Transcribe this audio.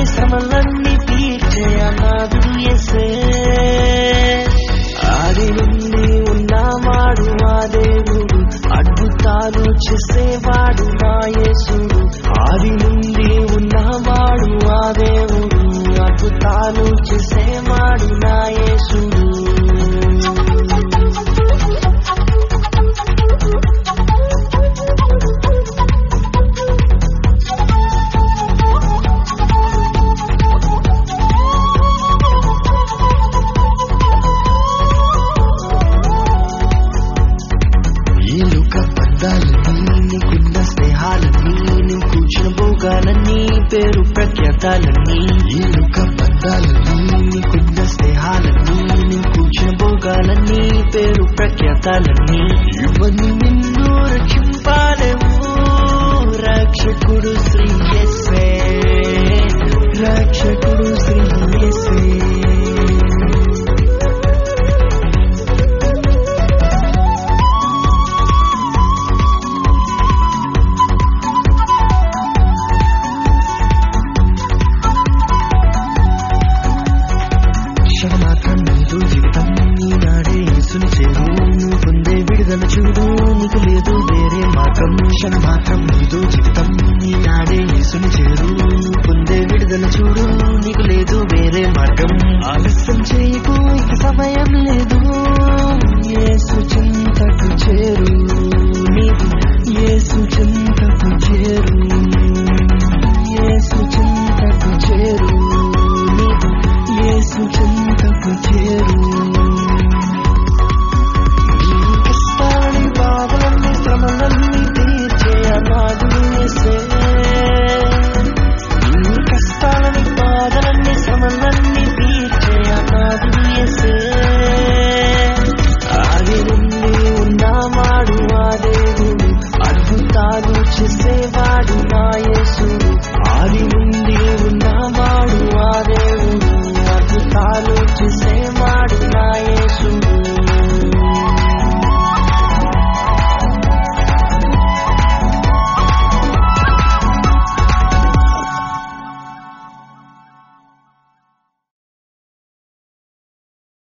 శ్రమలన్నీ తీర్చే అనాథుడు ఎసే ఆది నుండి ఉన్నవాడు ఆ దేవుడు అద్భుతాలు చేసేవాడు నా యేసుడు ఆది నుండి ఉన్నవాడు ఆ దేవుడు అద్భుతాలు చేసేవాడు నా యేసుడు ఈ లోక బంధాలన్నీ నీకున్న స్నేహాలన్నీ నువ్వు కూర్చున్న భోగాలన్నీ పేరు ప్రఖ్యాతాలన్నీ ఈ లోక బంధాలన్నీ నీకున్న స్నేహాలన్నీ నువ్వు కూర్చున్న భోగాలన్నీ పేరు ప్రఖ్యాతాలన్నీ ఇవన్నీ నిన్ను రక్షింపాలేవు రక్షకుడు శ్రీ యేసే రక్షకుడు శ్రీ యేసే క్షణమాత్రం నీదు జీవితం ఈనాడే యేసుని చేరు నువ్వు పొందే విడుదల చూడు నీకు లేదు వేరే మార్గం క్షణమాత్రం నీదు జీవితం ఈనాడే యేసుని చేరు నువ్వు పొందే విడుదల చూడు నీకు లేదు వేరే మార్గం ఆలస్యం చేయకు ఇక సమయం లేదు